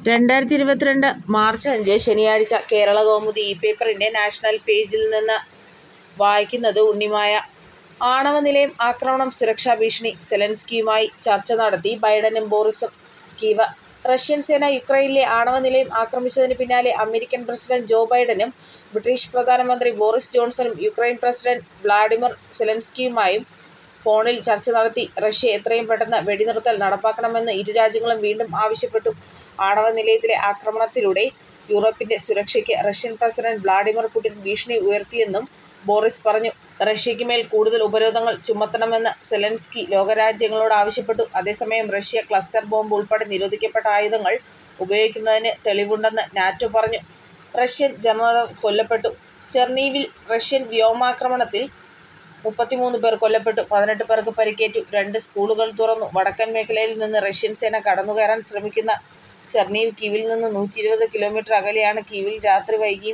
രണ്ടായിരത്തി ഇരുപത്തിരണ്ട് മാർച്ച് അഞ്ച് ശനിയാഴ്ച കേരളകൗമുദി ഈ പേപ്പറിന്റെ നാഷണൽ പേജിൽ നിന്ന് വായിക്കുന്നത് ഉണ്ണിമായ. ആണവനിലയം ആക്രമണം സുരക്ഷാ ഭീഷണി സെലൻസ്കിയുമായി ചർച്ച നടത്തി ബൈഡനും ബോറിസും കീവ് റഷ്യൻ സേന യുക്രൈനിലെ ആണവനിലയം ആക്രമിച്ചതിന് പിന്നാലെ അമേരിക്കൻ പ്രസിഡന്റ് ജോ ബൈഡനും ബ്രിട്ടീഷ് പ്രധാനമന്ത്രി ബോറിസ് ജോൺസണും യുക്രൈൻ പ്രസിഡന്റ് വ്ളാഡിമിർ സെലൻസ്കിയുമായും ഫോണിൽ ചർച്ച നടത്തി. റഷ്യ എത്രയും പെട്ടെന്ന് വെടിനിർത്തൽ നടപ്പാക്കണമെന്ന് ഇരു രാജ്യങ്ങളും വീണ്ടും ആവശ്യപ്പെട്ടു. ആണവനിലയത്തിലെ ആക്രമണത്തിലൂടെ യൂറോപ്പിന്റെ സുരക്ഷയ്ക്ക് റഷ്യൻ പ്രസിഡന്റ് വ്ളാഡിമിർ പുടിൻ ഭീഷണി ഉയർത്തിയെന്നും ബോറിസ് പറഞ്ഞു. റഷ്യയ്ക്ക് മേൽ കൂടുതൽ ഉപരോധങ്ങൾ ചുമത്തണമെന്ന് സെലൻസ്കി ലോകരാജ്യങ്ങളോട് ആവശ്യപ്പെട്ടു. അതേസമയം റഷ്യ ക്ലസ്റ്റർ ബോംബ് ഉൾപ്പെടെ നിരോധിക്കപ്പെട്ട ആയുധങ്ങൾ ഉപയോഗിക്കുന്നതിന് തെളിവുണ്ടെന്ന് നാറ്റോ പറഞ്ഞു. റഷ്യൻ ജനറൽ കൊല്ലപ്പെട്ടു ചെർണീവിൽ റഷ്യൻ വ്യോമാക്രമണത്തിൽ മുപ്പത്തിമൂന്ന് പേർ കൊല്ലപ്പെട്ടു. പതിനെട്ട് പേർക്ക് പരിക്കേറ്റു. രണ്ട് സ്കൂളുകൾ തുറന്നു വടക്കൻ മേഖലയിൽ നിന്ന് റഷ്യൻ സേന കടന്നുകയറാൻ ശ്രമിക്കുന്ന ചെർണീവ് കീവിൽ നിന്ന് നൂറ്റിയിരുപത് കിലോമീറ്റർ അകലെയാണ്. കീവിൽ രാത്രി വൈകിയും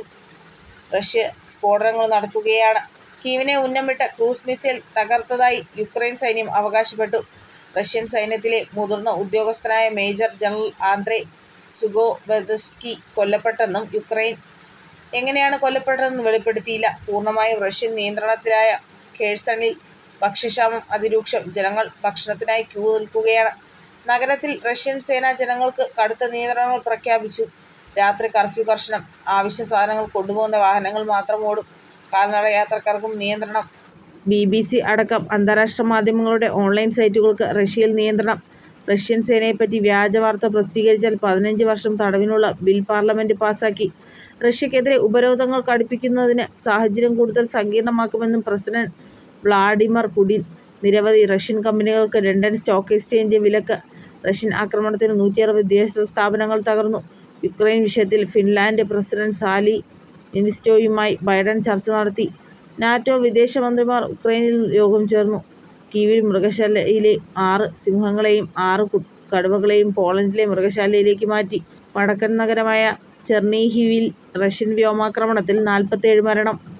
റഷ്യ സ്ഫോടനങ്ങൾ നടത്തുകയാണ്. കീവിനെ ഉന്നം വെട്ട ക്രൂസ് മിസൈൽ തകർത്തതായി യുക്രൈൻ സൈന്യം അവകാശപ്പെട്ടു. റഷ്യൻ സൈന്യത്തിലെ മുതിർന്ന ഉദ്യോഗസ്ഥനായ മേജർ ജനറൽ ആന്ദ്രേ സുഖോവെദ്സ്കി കൊല്ലപ്പെട്ടെന്നും യുക്രൈൻ എങ്ങനെയാണ് കൊല്ലപ്പെട്ടതെന്ന് വെളിപ്പെടുത്തിയില്ല. പൂർണ്ണമായും റഷ്യൻ നിയന്ത്രണത്തിലായ ഖേഴ്സണിൽ ഭക്ഷ്യക്ഷാമം അതിരൂക്ഷം. ജനങ്ങൾ ഭക്ഷണത്തിനായി ക്യൂ നിൽക്കുകയാണ്. നഗരത്തിൽ റഷ്യൻ സേന ജനങ്ങൾക്ക് കടുത്ത നിയന്ത്രണങ്ങൾ പ്രഖ്യാപിച്ചു. രാത്രി കർഫ്യൂ കർശനം. അവശ്യ സാധനങ്ങൾ കൊണ്ടുപോകുന്ന വാഹനങ്ങൾ മാത്രം ഓടും. കാൽനടയാത്രക്കാർക്കും നിയന്ത്രണം. ബിബിസി അടക്കം അന്താരാഷ്ട്ര മാധ്യമങ്ങളുടെ ഓൺലൈൻ സൈറ്റുകൾക്ക് റഷ്യയിൽ നിയന്ത്രണം. റഷ്യൻ സേനയെപ്പറ്റി വ്യാജവാർത്ത പ്രസിദ്ധീകരിച്ചാൽ പതിനഞ്ച് വർഷം തടവിനുള്ള ബിൽ പാർലമെന്റ് പാസാക്കി. റഷ്യക്കെതിരെ ഉപരോധങ്ങൾ കടുപ്പിക്കുന്നത് സാഹചര്യം കൂടുതൽ സങ്കീർണ്ണമാക്കുമെന്ന് പ്രസിഡന്റ് വ്ളാഡിമർ പുടിൻ. നിരവധി റഷ്യൻ കമ്പനികൾക്ക് ലണ്ടൻ സ്റ്റോക്ക് എക്സ്ചേഞ്ച് വിലക്ക്. റഷ്യൻ ആക്രമണത്തിൽ നൂറ്റിയറുപത് വിദേശ സ്ഥാപനങ്ങൾ തകർന്നു. യുക്രൈൻ വിഷയത്തിൽ ഫിൻലാൻഡ് പ്രസിഡന്റ് സാലി നിനിസ്റ്റോയുമായി ബൈഡൻ ചർച്ച നടത്തി. നാറ്റോ വിദേശമന്ത്രിമാർ ഉക്രൈനിൽ യോഗം ചേർന്നു. കീവിൽ മൃഗശാലയിലെ ആറ് സിംഹങ്ങളെയും ആറ് കടുവകളെയും പോളണ്ടിലെ മൃഗശാലയിലേക്ക് മാറ്റി. വടക്കൻ നഗരമായ ചെർണീഹിവിൽ റഷ്യൻ വ്യോമാക്രമണത്തിൽ നാൽപ്പത്തേഴ് മരണം.